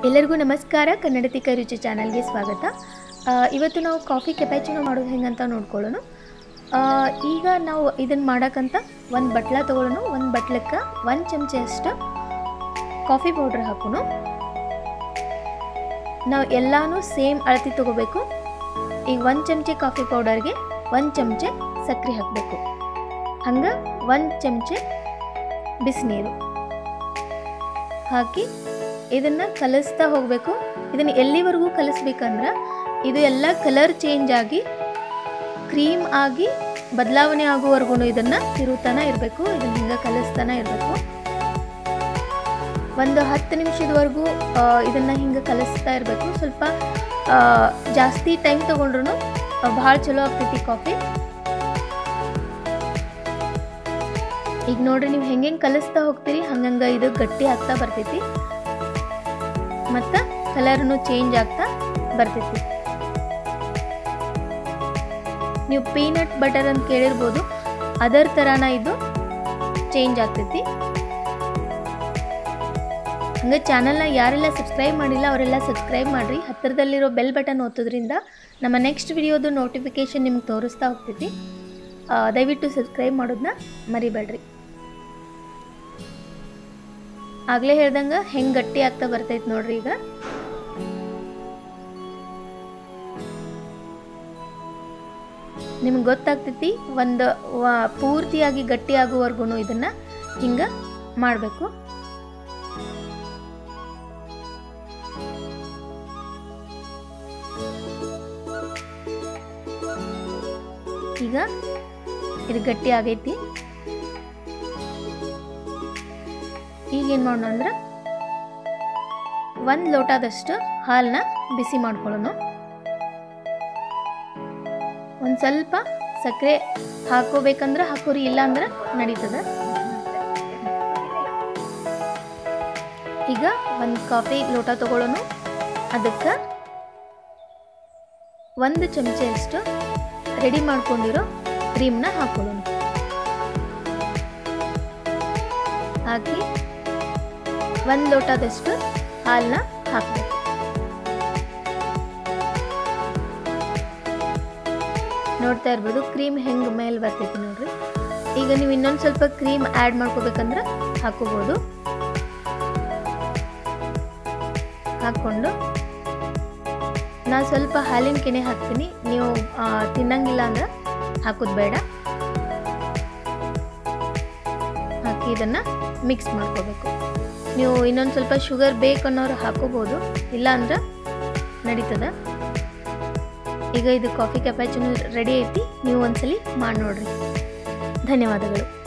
ಎಲ್ಲರಿಗೂ ನಮಸ್ಕಾರ ಕನ್ನಡತಿಕ ರುಚಿ ಚಾನಲ್ಗೆ ಸ್ವಾಗತ ಆ, ಇವತ್ತು ನಾವು ಕಾಫಿ ಕೆಪಾಚಿನೋ ಮಾಡೋದು ಹೆಂಗಂತ ನೋಡ್ಕೊಳ್ಳೋಣ ಆ, ಈಗ ನಾವು ಇದನ್ನು ಮಾಡೋಕ್ಕಂತ ಒಂದು ಬಟ್ಲ ತೊಗೊಳ್ಳೋಣ ಒಂದು ಬಟ್ಲಕ್ಕೆ ಒಂದು ಚಮಚೆಯಷ್ಟು ಕಾಫಿ ಪೌಡ್ರ್ ಹಾಕೋಣ ನಾವು ಎಲ್ಲಾನು ಸೇಮ್ ಅಳತಿ ತೊಗೋಬೇಕು ಈಗ ಒಂದು ಚಮಚೆ ಕಾಫಿ ಪೌಡರ್ಗೆ ಒಂದು ಚಮಚೆ ಸಕ್ಕರೆ ಹಾಕಬೇಕು ಹಂಗೆ ಒಂದು ಚಮಚೆ ಬಿಸಿನೀರು ಹಾಕಿ ಇದನ್ನು ಕಲಿಸ್ತಾ ಹೋಗಬೇಕು ಇದನ್ನು ಎಲ್ಲಿವರೆಗೂ ಕಲಿಸ್ಬೇಕಂದ್ರೆ ಇದು ಎಲ್ಲ ಕಲರ್ ಚೇಂಜ್ ಆಗಿ ಕ್ರೀಮ್ ಆಗಿ ಬದಲಾವಣೆ ಆಗುವವರೆಗೂ ಇದನ್ನು ತಿರುತ್ತಾನ ಇರಬೇಕು ಇದನ್ನು ಹಿಂಗೆ ಕಲಿಸ್ತಾನೆ ಇರಬೇಕು ಒಂದು ಹತ್ತು ನಿಮಿಷದವರೆಗೂ ಇದನ್ನು ಹಿಂಗೆ ಕಲಿಸ್ತಾ ಇರಬೇಕು ಸ್ವಲ್ಪ ಆ, ಜಾಸ್ತಿ ಟೈಮ್ ತೊಗೊಂಡ್ರು ಭಾಳ ಚಲೋ ಆಗ್ತೈತಿ ಕಾಫಿ ಈಗ ನೋಡ್ರಿ ನೀವು ಹೆಂಗೆ ಕಲಿಸ್ತಾ ಹೋಗ್ತೀರಿ ಹಂಗಂಗೆ ಇದು ಗಟ್ಟಿ ಆಗ್ತಾ ಬರ್ತೈತಿ ಮತ್ತು ಕಲರ್ನು ಚೇಂಜ್ ಆಗ್ತಾ ಬರ್ತೈತಿ ನೀವು ಪೀನಟ್ ಬಟರ್ ಅಂತ ಕೇಳಿರ್ಬೋದು ಅದರ ಥರನ ಇದು ಚೇಂಜ್ ಆಗ್ತೈತಿ ಹಂಗೆ ಚಾನಲ್ನ ಯಾರೆಲ್ಲ ಸಬ್ಸ್ಕ್ರೈಬ್ ಮಾಡಿಲ್ಲ ಅವರೆಲ್ಲ ಸಬ್ಸ್ಕ್ರೈಬ್ ಮಾಡಿರಿ ಹತ್ತಿರದಲ್ಲಿರೋ ಬೆಲ್ ಬಟನ್ ಒತ್ತೋದ್ರಿಂದ ನಮ್ಮ ನೆಕ್ಸ್ಟ್ ವಿಡಿಯೋದು ನೋಟಿಫಿಕೇಷನ್ ನಿಮ್ಗೆ ತೋರಿಸ್ತಾ ಹೋಗ್ತೈತಿ ಆ, ದಯವಿಟ್ಟು ಸಬ್ಸ್ಕ್ರೈಬ್ ಮಾಡೋದನ್ನ ಮರಿಬೇಡ್ರಿ ಆಗಲೇ ಹೇಳ್ದಂಗೆ ಹೆಂಗೆ ಗಟ್ಟಿ ಆಗ್ತಾ ಬರ್ತೈತೆ ನೋಡ್ರಿ ಈಗ ನಿಮ್ಗೆ ಗೊತ್ತಾಗ್ತೈತಿ ಒಂದು ವ- ಪೂರ್ತಿಯಾಗಿ ಗಟ್ಟಿ ಆಗುವವರೆಗೂ ಇದನ್ನು ಹಿಂಗೆ ಮಾಡಬೇಕು ಈಗ ಇದು ಗಟ್ಟಿ ಆಗೈತಿ ಈಗ ಏನು ಮಾಡೋಣ ಅಂದ್ರೆ ಒಂದು ಲೋಟದಷ್ಟು ಹಾಲನ್ನ ಬಿಸಿ ಮಾಡ್ಕೊಳ್ಳೋಣ ಒಂದು ಸ್ವಲ್ಪ ಸಕ್ಕರೆ ಹಾಕೋಬೇಕಂದ್ರೆ ಹಾಕೋರಿ ಇಲ್ಲ ಅಂದ್ರೆ ನಡೀತದ ಈಗ ಒಂದು ಕಾಫಿ ಲೋಟ ತಗೊಳ್ಳೋಣ ಅದಕ್ಕೆ ಒಂದು ಚಮಚೆಯಷ್ಟು ರೆಡಿ ಮಾಡ್ಕೊಂಡಿರೋ ಕ್ರೀಮ್ನ ಹಾಕೊಳ್ಳೋಣ ಹಾಕಿ ಒಂದು ಲೋಟದಷ್ಟು ಹಾಲನ್ನ ಹಾಕಬೇಕು ನೋಡ್ತಾ ಇರ್ಬೋದು ಕ್ರೀಮ್ ಹೆಂಗೆ ಮೇಲೆ ಬರ್ತೈತಿ ನೋಡ್ರಿ ಈಗ ನೀವು ಇನ್ನೊಂದು ಸ್ವಲ್ಪ ಕ್ರೀಮ್ ಆ್ಯಡ್ ಮಾಡ್ಕೋಬೇಕಂದ್ರೆ ಹಾಕೋಬೋದು ಹಾಕ್ಕೊಂಡು ನಾ ಸ್ವಲ್ಪ ಹಾಲಿನ ಕೆನೆ ಹಾಕ್ತೀನಿ ನೀವು ಆ, ತಿನ್ನಂಗಿಲ್ಲ ಅಂದ್ರೆ ಹಾಕೋದು ಬೇಡ ಹಾಕಿ ಇದನ್ನು ಮಿಕ್ಸ್ ಮಾಡ್ಕೋಬೇಕು ನೀವು ಇನ್ನೊಂದು ಸ್ವಲ್ಪ ಶುಗರ್ ಬೇಕನ್ನೋರು ಹಾಕೋಬೋದು ಇಲ್ಲ ಅಂದ್ರೆ ನಡೀತದ ಈಗ ಇದು ಕಾಫಿ ಕೆಪಾಚಿನೂ ರೆಡಿ ಐತಿ ನೀವು ಒಂದ್ಸಲಿ ಮಾಡಿ ನೋಡ್ರಿ ಧನ್ಯವಾದಗಳು